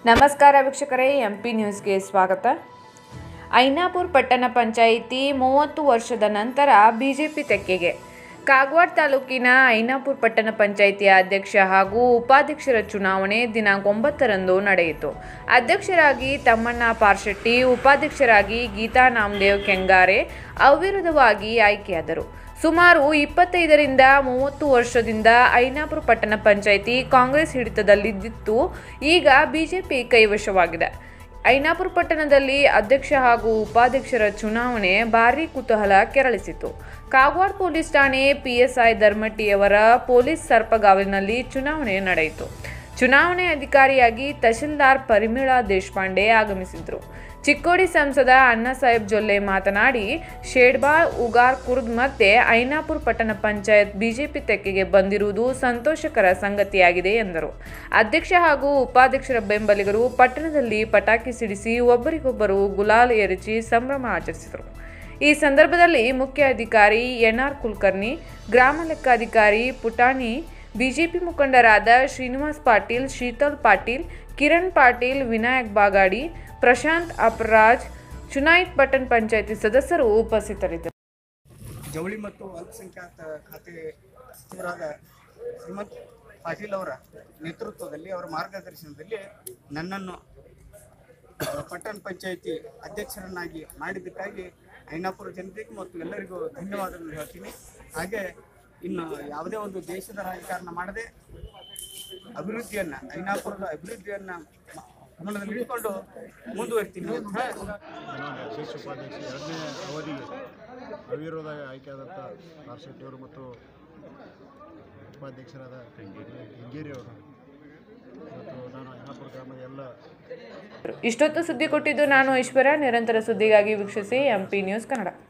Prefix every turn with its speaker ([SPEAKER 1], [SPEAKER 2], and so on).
[SPEAKER 1] ನಮಸ್ಕಾರ ವೀಕ್ಷಕರೇ M P ನ್ಯೂಸ್ಗೆ ಸ್ವಾಗತ ಐನಾಪುರ ಪಟ್ಟಣ ಪಂಚಾಯಿತಿ ಮೂವತ್ತು ವರ್ಷದ ನಂತರ ಬಿಜೆಪಿ ತೆಕ್ಕೆಗೆ ಕಾಗವಾಡ ತಾಲೂಕಿನ ಐನಾಪುರ ಪಟ್ಟಣ ಪಂಚಾಯಿತಿಯ ಅಧ್ಯಕ್ಷ ಹಾಗೂ ಉಪಾಧ್ಯಕ್ಷರ ಚುನಾವಣೆ ದಿನಾಂಕ ಒಂಬತ್ತರಂದು ನಡೆಯಿತು ಅಧ್ಯಕ್ಷರಾಗಿ ತಮ್ಮಣ್ಣ ಪಾರ್ಶೆಟ್ಟಿ ಉಪಾಧ್ಯಕ್ಷರಾಗಿ ಗೀತಾ ನಾಮದೇವ್ ಕೆಂಗಾರೆ ಅವಿರೋಧವಾಗಿ ಆಯ್ಕೆಯಾದರು ಸುಮಾರು ಇಪ್ಪತ್ತೈದರಿಂದ ಮೂವತ್ತು ವರ್ಷದಿಂದ ಐನಾಪುರ ಪಟ್ಟಣ ಪಂಚಾಯಿತಿ ಕಾಂಗ್ರೆಸ್ ಹಿಡಿತದಲ್ಲಿದ್ದಿತ್ತು ಈಗ ಬಿಜೆಪಿ ಕೈವಶವಾಗಿದೆ ಐನಾಪುರ ಪಟ್ಟಣದಲ್ಲಿ ಅಧ್ಯಕ್ಷ ಹಾಗೂ ಉಪಾಧ್ಯಕ್ಷರ ಚುನಾವಣೆ ಭಾರೀ ಕುತೂಹಲ ಕೆರಳಿಸಿತು ಕಾಗವಾಡ ಪೊಲೀಸ್ ಠಾಣೆ ಪಿಎಸ್ಐ ಧರ್ಮಟ್ಟಿಯವರ ಪೊಲೀಸ್ ಸರ್ಪಗಾವಿನಲ್ಲಿ ಚುನಾವಣೆ ನಡೆಯಿತು ಚುನಾವಣೆ ಅಧಿಕಾರಿಯಾಗಿ ತಹಶೀಲ್ದಾರ್ ಪರಿಮಳಾ ದೇಶಪಾಂಡೆ ಆಗಮಿಸಿದ್ರು ಚಿಕ್ಕೋಡಿ ಸಂಸದ ಅಣ್ಣಾಸಾಹೇಬ್ ಜೊಲ್ಲೆ ಮಾತನಾಡಿ ಶೇಡ್ಬಾಳ್ ಉಗಾರ್ ಕುರ್ದ್ ಮತ್ತೆ ಐನಾಪುರ ಪಟ್ಟಣ ಪಂಚಾಯತ್ ಬಿಜೆಪಿ ತೆಕ್ಕೆಗೆ ಬಂದಿರುವುದು ಸಂತೋಷಕರ ಸಂಗತಿಯಾಗಿದೆ ಎಂದರು ಅಧ್ಯಕ್ಷ ಹಾಗೂ ಉಪಾಧ್ಯಕ್ಷರ ಬೆಂಬಲಿಗರು ಪಟ್ಟಣದಲ್ಲಿ ಪಟಾಕಿ ಸಿಡಿಸಿ ಒಬ್ಬರಿಗೊಬ್ಬರು ಗುಲಾಲ್ ಎರಚಿ ಸಂಭ್ರಮ ಆಚರಿಸಿದರು ಈ ಸಂದರ್ಭದಲ್ಲಿ ಮುಖ್ಯ ಅಧಿಕಾರಿ ಎನ್ಆರ್ ಕುಲಕರ್ಣಿ ಗ್ರಾಮ ಲೆಕ್ಕಾಧಿಕಾರಿ ಪುಟಾಣಿ ಬಿಜೆಪಿ ಮುಖಂಡರಾದ ಶ್ರೀನಿವಾಸ್ ಪಾಟೀಲ್ ಶೀತಲ್ ಪಾಟೀಲ್ ಕಿರಣ್ ಪಾಟೀಲ್ ವಿನಾಯಕ್ ಬಾಗಾಡಿ ಪ್ರಶಾಂತ್ ಅಪರಾಜ್ ಚುನಾಯಿತ್ ಪಟ್ಟಣ ಪಂಚಾಯಿತಿ ಸದಸ್ಯರು ಉಪಸ್ಥಿತರಿದ್ದರು
[SPEAKER 2] ಜವಳಿ ಮತ್ತು ಅಲ್ಪಸಂಖ್ಯಾತ ಖಾತೆ ಸಚಿವರಾದ ಶ್ರೀಮಂತ್ ಪಾಟೀಲ್ ಅವರ ನೇತೃತ್ವದಲ್ಲಿ ಅವರ ಮಾರ್ಗದರ್ಶನದಲ್ಲಿ ನನ್ನನ್ನು ಪಟ್ಟಣ ಪಂಚಾಯಿತಿ ಅಧ್ಯಕ್ಷರನ್ನಾಗಿ ಮಾಡಿದ್ದಕ್ಕಾಗಿ ಐನಾಪುರ ಜನತೆಗೆ ಮತ್ತು ಎಲ್ಲರಿಗೂ ಧನ್ಯವಾದಗಳು ಹೇಳ್ತೀನಿ ಹಾಗೆ ಇನ್ನು ಯಾವುದೇ ಒಂದು ದೇಶದ ರಾಜಕಾರಣ ಮಾಡದೆ ಅಭಿವೃದ್ಧಿಯನ್ನ ಐನಾಪುರದ ಅಭಿವೃದ್ಧಿಯನ್ನ ಗಮನದಲ್ಲಿ ಇಟ್ಕೊಂಡು ಮುಂದುವರಿತೀನಿ ಅಂತ
[SPEAKER 3] ನಾನು ಅಧ್ಯಕ್ಷ ಉಪಾಧ್ಯಕ್ಷ ಎರಡನೇ ಅವಧಿಗೆ ಅವಿರೋಧ ಆಯ್ಕೆಯಾದಂಥ ಆರ್ ಶೆಟ್ಟಿಯವರು ಮತ್ತು ಉಪಾಧ್ಯಕ್ಷರಾದ ಹಿಂಗೇರಿ ಅವರು ಮತ್ತು ನಾನು ಐನಾಪುರ ಗ್ರಾಮದ ಎಲ್ಲ
[SPEAKER 1] ಇಷ್ಟೊತ್ತು ಸುದ್ದಿ ಕೊಟ್ಟಿದ್ದು ನಾನು ಐಶ್ವರ್ಯ ನಿರಂತರ ಸುದ್ದಿಗಾಗಿ ವೀಕ್ಷಿಸಿ ಎಂ ಪಿ ನ್ಯೂಸ್ ಕನ್ನಡ